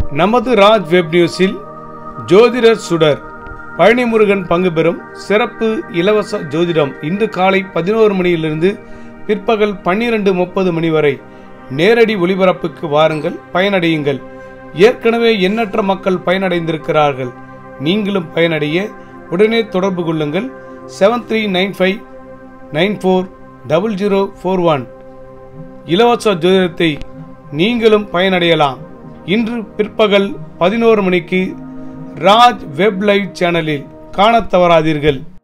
நமது ராஜ் வெப் நியூஸில் ஜோதிடர் சுடர் பழனிமுருகன் பங்கு பெறும் சிறப்பு இலவச ஜோதிடம் இன்று காலை பதினோரு மணியிலிருந்து பிற்பகல் பன்னிரண்டு முப்பது மணி வரை நேரடி ஒளிபரப்புக்கு வாருங்கள் பயனடையுங்கள் ஏற்கனவே எண்ணற்ற மக்கள் பயனடைந்திருக்கிறார்கள் நீங்களும் பயனடைய உடனே தொடர்பு கொள்ளுங்கள் seven three nine five nine four double zero four one இலவச ஜோதிடத்தை நீங்களும் பயனடையலாம் இன்று பிற்பகல் பதினோரு மணிக்கு ராஜ் வெப் லைவ் சேனலில் காணத் தவறாதீர்கள்